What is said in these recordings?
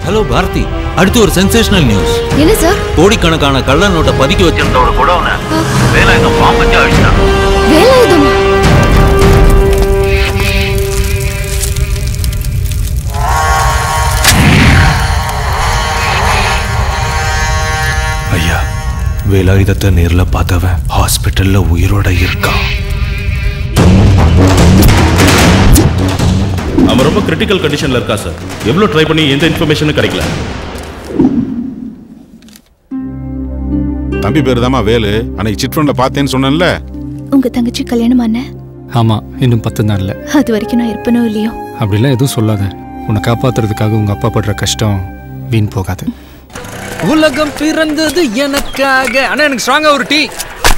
Hello Bharathi அடுத்து ஒரு sensational news என்ன சார் கோடிக்கணக்கான கள்ள நோட்டை பதுக்கி வச்சிருந்தோட குடோன வேலாயுதம் பாம்பு வச்சு அழிச்சிட்டான் வேலாயுதமா ஐயா வேலாயுதத்தை நேர்ல பார்த்தவன் ஹாஸ்பிட்டல்ல உயிரோட இருக்கான் அவன் ரொம்ப கிரிட்டிக்கல் கண்டிஷன்ல இருக்கா சார் எவ்வளவு ட்ரை பண்ணி எந்த இன்ஃபர்மேஷனும் கிடைக்கல தம்பி பேரு தாமா வேலு அன்னைக்கு சிட் ஃபண்ட்ல பார்த்தேன்னு சொன்னேன்ல உங்க தங்கச்சி கல்யாணம் ஆன ஆமாம் இன்னும் பத்து நாளில் அது வரைக்கும் நான் இருப்பனோ இல்லையோ அப்படிலாம் எதுவும் சொல்லாத உன்னை காப்பாத்துறதுக்காக உங்கள் அப்பா படுற கஷ்டம் வீண் போகாது உலகம் பிறந்தது எனக்காக அண்ணா எனக்கு ஸ்ட்ராங்கா ஒரு டீ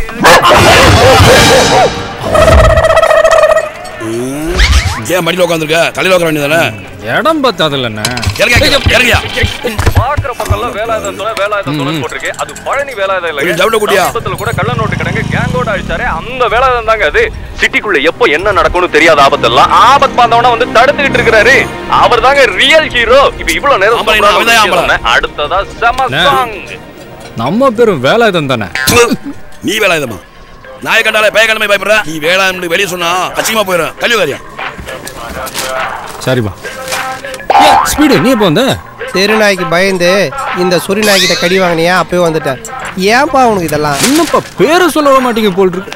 ஏன் மடியில் உட்காந்துருக்க தலையில் உட்கார வேண்டியதானே இடம் பத்தாதுல்ல அண்ணா இறங்கியா இறங்கியா பாக்குற பக்கம்லாம் வேலாயுதம் துணை வேலாயுதம் துணை போட்டிருக்கு அது பழனி வேலாயுதம் இல்லைங்க கொஞ்சம் ஜவுள குட்டியா. சமீபத்துல கூட கள்ள நோட்டு கிடங்க கேங்கோட அழிச்சாரே அந்த வேலாயுதம் தாங்க அது சிட்டிக்குள்ள எப்போ என்ன நடக்கும்னு தெரியாத ஆபத்தெல்லாம் ஆபத் பாந்தவனா வந்து தடுத்துக்கிட்டு இருக்கிறாரு அவர் தாங்க ரியல் ஹீரோ இப்ப இவ்வளவு நேரம் ஆம்பளை, சூப்பரா அவன்தான் ஒரு விஷயம் ஆம்பளை. சொன்னேன். அடுத்ததா செம அண்ணா. சாங் நம்ம பேரும் வேலாயுதம் தானே நீ வேலாயுதமா நாயை கண்டாலே பய கடமை பயப்படுற நீ வேளாண் வெளியே சொன்னா அசிங்கமா போயிடும் கல்விகாரியா சரிப்பா ஸ்பீடு நீ எப்போ வந்த தெருநாய்க்கு பயந்து இந்த சொறி நாய்கிட்ட கடி வாங்கினியா அப்பவே வந்துட்டேன் ஏன்பா உனக்கு இதெல்லாம் இன்னும்ப்பா பேரை சொல்ல விட மாட்டீங்க போல் இருக்கு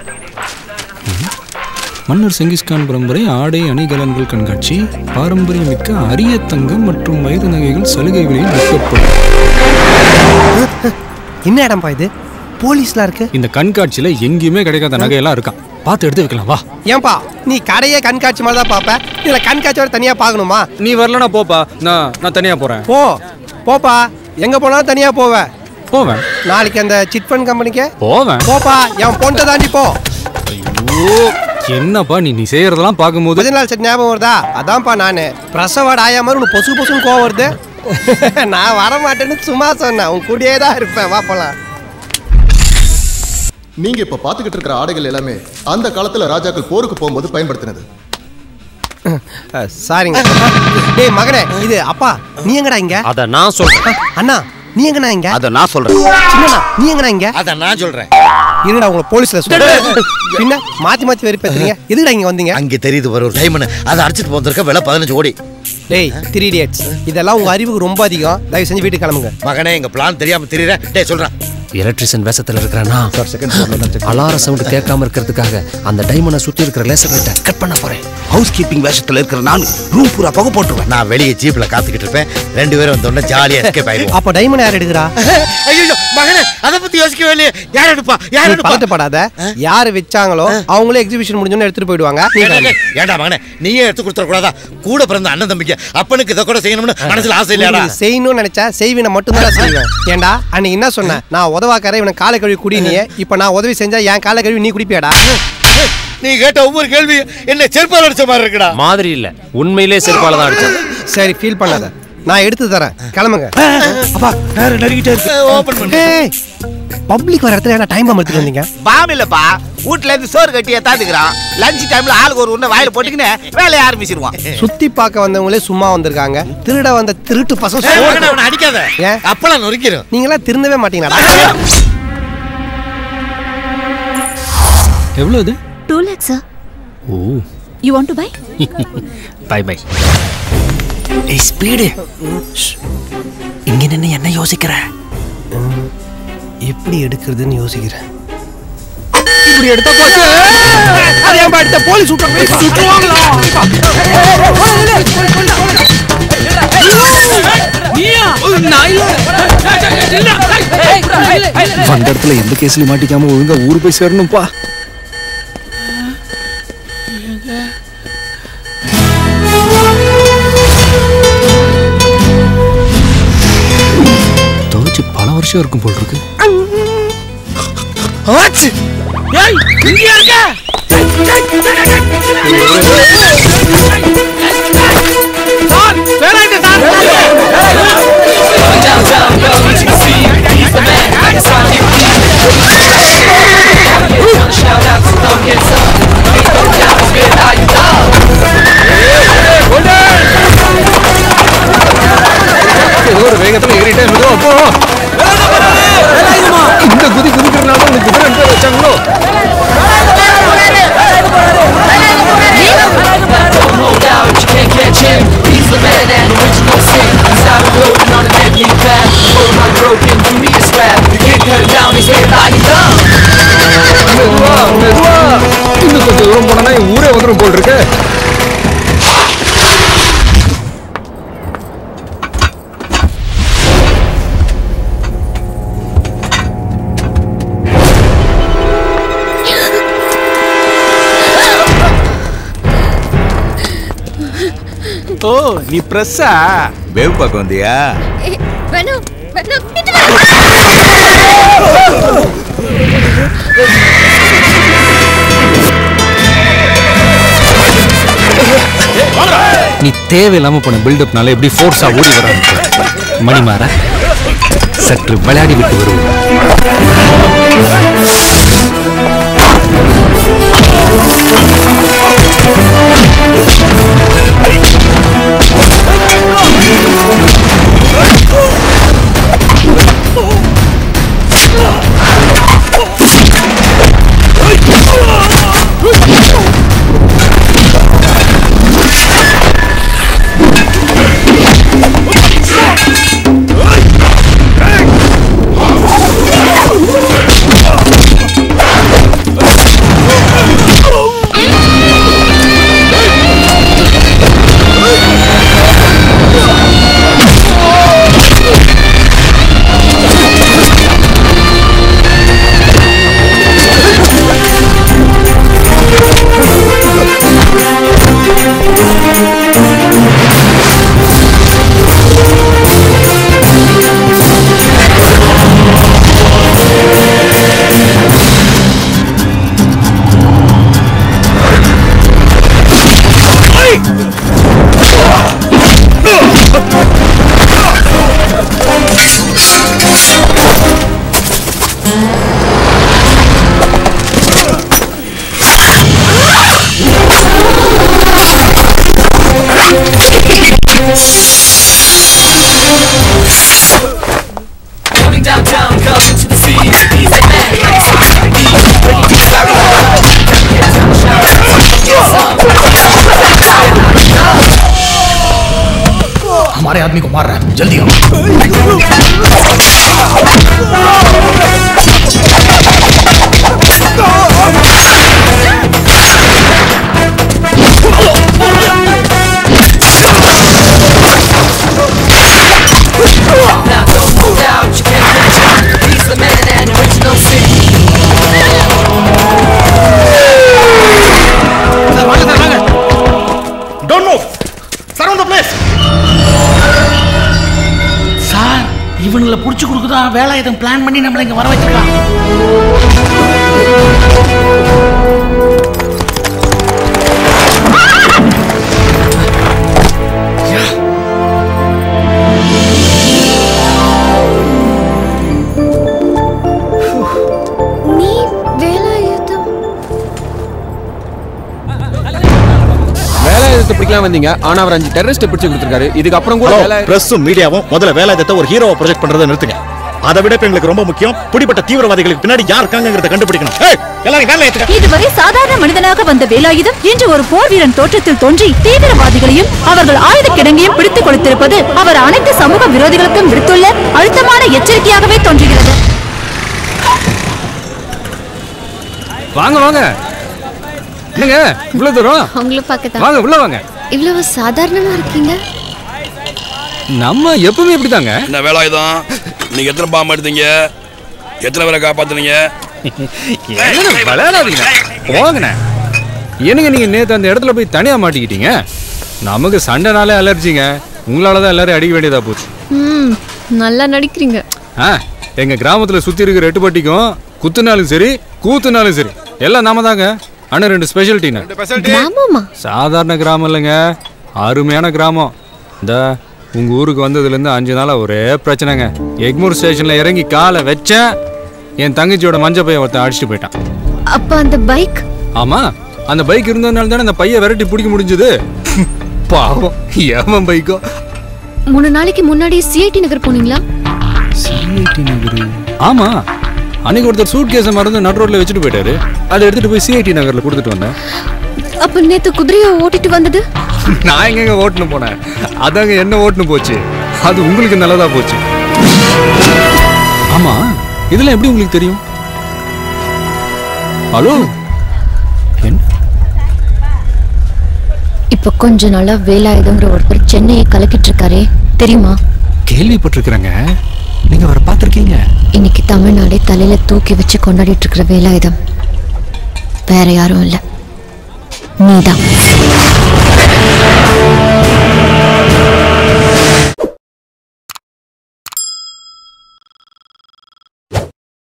மன்னர் செங்கிஸ்கான் பரம்பரை ஆடை அணிகலன்கள் கண்காட்சி பாரம்பரியமிக்க அரிய தங்கம் மற்றும் வயது நகைகள் சலுகைகளில் விற்கப்படும் என்ன இடம்பா இது போலீஸ்லாம் இருக்கு இந்த கண்காட்சியில எங்கேயுமே கிடைக்காத நகையெல்லாம் இருக்கான் பார்த்து எடுத்து வைக்கலாம் வா ஏன்பா நீ கடையே கண்காட்சி மாதிரி தான் பார்ப்ப இதுல கண்காட்சியோட தனியா பார்க்கணுமா நீ வரலனா போப்பா நான் நான் தனியா போறேன் போ போப்பா எங்க போனாலும் தனியா போவேன் போவேன் நாளைக்கு அந்த சிட் ஃபண்ட் கம்பெனிக்கு போவேன் போப்பா என் பொண்ணை தாண்டி போ ஓ என்னப்பா நீ நீ செய்யறதெல்லாம் பார்க்கும்போது முதல் நாள் சரி ஞாபகம் வருதா அதான்ப்பா நானு பிரசவாட ஆயா மாதிரி உனக்கு பொசு பொசுன்னு கோவம் வருது நான் வர மாட்டேன்னு சும்மா சொன்னேன் உன் கூடயே தான் இருப்பேன் வா போலாம் நீங்க இப்ப பாத்துக்கிட்டு இருக்கிற ஆடைகள் எல்லாமே அந்த காலத்துல ராஜாக்கள் போருக்கு போகும்போது பயன்படுத்தினது சாரிங்க டேய் மகனே இது அப்பா நீ எங்கடா இங்க அத நான் சொல்றேன் அண்ணா நீ எங்கடா இங்க அத நான் சொல்றேன் சின்னண்ணா நீ எங்கடா இங்க அத நான் சொல்றேன் இருடா உங்களை போலீஸ்ல சொல்றேன் பின்ன மாத்தி மாத்தி வெறுப்பேத்துறீங்க எதுக்குடா இங்க வந்தீங்க அங்க தெரியுது வர ஒரு டைமண்ட் அதை அடிச்சிட்டு போந்திருக்க விலை பதினஞ்சு கோடி டேய் த்ரீ இடியட்ஸ் இதெல்லாம் உங்க அறிவுக்கு ரொம்ப அதிகம் தயவு செஞ்சு வீட்டுக்கு கிளம்புங்க மகனே எங்க பிளான் தெரியாம தெரியறேன் டேய் சொல்றேன் எலக்ட்ரிஷியன் வேஷத்துல இருக்கிறானா அலார சவுண்ட் கேட்காம இருக்கிறதுக்காக அந்த டைமண்டை சுத்தி இருக்கிற லேசர் லைட்டை கட் பண்ண போறேன் ஹவுஸ் கீப்பிங் வேஷத்துல இருக்கிற நான் ரூம் பூரா புகை போட்டுருவேன் நான் வெளியே ஜீப்ல காத்துக்கிட்டு இருப்பேன் ரெண்டு பேரும் வந்தோடனே ஜாலியா எஸ்கேப் ஆயிடுவோம் அப்ப டைமண்ட் யார் எடுக்கிறா ஐயோ மகனே அத பத்தி யோசிக்கவே இல்லையே யார் எடுப்பா யார் நீ எடுப்பா பதட்டப்படாத யாரு வச்சாங்களோ அவங்களே எக்ஸிபிஷன் முடிஞ்சோன்னு எடுத்துட்டு போயிடுவாங்க நீ ஏண்டா, கிளம்பு. டேய், ஏண்டா மகனே நீயே எடுத்து கொடுத்துட கூடாதா கூட பிறந்த அண்ணன் தம்பிக்கு அப்பனுக்கு இதை கூட செய்யணும்னு மனசுல ஆசை இல்லையாடா நீ செய்யணும்னு நினைச்சா செய்வினை மட்டும் தான் செய்வேன் ஏன்டா அன்னைக்கு என்ன சொன்னேன் நான் உதவாக்கார இவனை காலை கழுவி குடி நீ இப்ப நான் உதவி செஞ்சா என் காலை கழுவி நீ குடிப்பியாடா நீ கேட்ட ஒவ்வொரு கேள்வி என்ன செருப்பால் அடிச்ச மாதிரி இருக்குடா மாதிரி இல்ல உண்மையிலே செருப்பால தான் அடிச்சேன் சரி ஃபீல் பண்ணாத நான் எடுத்து தரேன் கிளம்புங்க அப்பா நேரம் நடிக்கிட்டே இருக்கு ஓபன் பண்ணு ஏய் பப்ளிக் வர இடத்துல என்ன டைம் பாம் எடுத்துட்டு வந்தீங்க பாம் இல்லப்பா வீட்ல இருந்து சோறு கட்டி எத்தாந்துக்கிறான் லஞ்ச் டைம்ல ஆளுக்கு ஒரு உன்ன வாயில போட்டுக்கின்னு வேலையை ஆரம்பிச்சிருவான் சுத்தி பார்க்க வந்தவங்களே சும்மா வந்திருக்காங்க திருட வந்த திருட்டு பசங்க ஏய், சோறு மகனே, அவனை அடிக்காத ஏன் அப்பெல்லாம் நொறுக்கிறோம் நீங்களா திருந்தவே மாட்டீங்களா எவ்வளவு இது டூ லேக்ஸா oh you want to buy bye bye ஏய் ஸ்பீடு இங்க நின்னு என்ன யோசிக்கிற எப்படி எடுக்கிறதுன்னு யோசிக்கிறேன் இப்படி எடுத்தா போச்சு அது ஏன் எடுத்த போலீஸ் வந்த இடத்துல எந்த கேஸ்லயும் மாட்டிக்காம ஒழுங்கா ஊர் போய் சேரணும்ப்பா துவைச்சு பல வருஷம் இருக்கும் போல் இருக்கு ஏய் இங்க இருக்க சார் வேணாண்டு சார் ஏதோ போ இந்த குதி குதிக்கிறனால தான் இந்த குதிரை பேர் வச்சாங்களோ மெதுவா மெதுவா இன்னும் கொஞ்சம் தூரம் போனா என் ஊரே வந்துடும் போல் இருக்கு ஓ நீ பிரஸ்ஸா வேவ் பார்க்க வந்தியா வேணும் வேணும் நீ தேவையில்லாம பண்ண பில்டப்னால எப்படி ஃபோர்ஸா ஓடி வர மணிமாற சற்று விளையாடி விட்டு வருவோம் हमारे आदमी को मार रहा है जल्दी आओ don't move surround the place sir இவனுங்களை புடிச்சு கொடுக்குதான் வேலாயுதம் பிளான் பண்ணி நம்மளை இங்க வர வச்சிருக்கான் நீ வேலாயுதம் வேலாயுதத்தை பிடிக்கலாம் வந்தீங்க ஆனா அவர் அஞ்சு டெரரிஸ்ட் பிடிச்சு கொடுத்துருக்காரு இதுக்கப்புறம் கூட வேலை பிரஸும் மீடியாவும் முதல்ல வேலாயுதத்தை ஒரு ஹீரோவை ப்ரொஜெக்ட் பண்றதை நிறுத்துங்க அதை விட இப்ப எங்களுக்கு ரொம்ப முக்கியம் பிடிப்பட்ட தீவிரவாதிகளுக்கு பின்னாடி யார் இருக்காங்கிறத கண்டுபிடிக்கணும் ஏய், எல்லாரும் வேலை ஏத்துக்க இதுவரை சாதாரண மனிதனாக வந்த வேலாயுதம் இன்று ஒரு போர் வீரன் தோற்றத்தில் தோன்றி தீவிரவாதிகளையும் அவர்கள் ஆயுத கிடங்கையும் பிடித்துக் கொடுத்திருப்பது அவர் அனைத்து சமூக விரோதிகளுக்கும் விடுத்துள்ள அழுத்தமான எச்சரிக்கையாகவே தோன்றுகிறது வாங்க வாங்க என்னங்க இவ்வளவு தூரம் உங்களை பார்க்க வாங்க உள்ள வாங்க இவ்வளவு சாதாரணமா இருக்கீங்க நம்ம எப்பவுமே இப்படிதாங்க என்ன வேலாயுதம் நீங்க எத்தனை பாம்பு எடுத்தீங்க எத்தனை பேரை காப்பாத்துனீங்க என்னங்க விளையாடாதீங்க போங்கண்ணே என்னங்க நீங்க நேத்து அந்த இடத்துல போய் தனியா மாட்டிக்கிட்டீங்க நமக்கு சண்டைனாலே அலர்ஜிங்க உங்களால தான் எல்லாரும் அடிக்க வேண்டியதா போச்சு ம் நல்லா நடிக்கிறீங்க ஆ எங்க கிராமத்துல சுத்தி இருக்கிற எட்டுப்பட்டிக்கும் குத்துனாலும் சரி கூத்துனாலும் சரி எல்லாம் நாம தாங்க ஆனா ரெண்டு ஸ்பெஷாலிட்டிங்க கிராமமா சாதாரண கிராமம் இல்லைங்க அருமையான கிராமம் இந்த உங்க ஊருக்கு வந்ததுலேருந்து அஞ்சு நாளா ஒரே பிரச்சனைங்க எக்மூர் ஸ்டேஷன்ல இறங்கி காலை வச்சேன் என் தங்கச்சியோட மஞ்சள் பையன் ஒருத்தன் அடிச்சுட்டு போயிட்டான் அப்ப அந்த பைக் ஆமா அந்த பைக் இருந்ததுனால தானே அந்த பையன் விரட்டி பிடிக்க முடிஞ்சது பாவம் ஏவன் பைக்கோ மூணு நாளைக்கு முன்னாடி சிஐடி நகர் போனீங்களா சிஐடி நகர் ஆமா அன்னைக்கு ஒருத்தர் சூட் கேஸை மறந்து நடு ரோட்ல வச்சுட்டு போயிட்டாரு அதை எடுத்துட்டு போய் சிஐடி நகர்ல கொடுத்துட்டு வந்தேன் அப்ப நேத்து குதிரையை ஓட்டிட்டு வந்தது நான் எங்கங்க ஓட்டுன்னு போனேன் அதாங்க என்ன ஓட்டுன்னு போச்சு அது உங்களுக்கு நல்லதா போச்சு ஆமா இதெல்லாம் எப்படி உங்களுக்கு தெரியும் ஹலோ இப்ப கொஞ்ச நாளா வேலாயுதங்கிற ஒருத்தர் சென்னையை கலக்கிட்டு இருக்காரே தெரியுமா கேள்விப்பட்டிருக்கிறேங்க நீங்க அவரை பார்த்திருக்கீங்க இன்னைக்கு தமிழ்நாடே தலையில தூக்கி வச்சு கொண்டாடிட்டு இருக்கிற வேலாயுதம் வேற யாரும் இல்ல நீதான்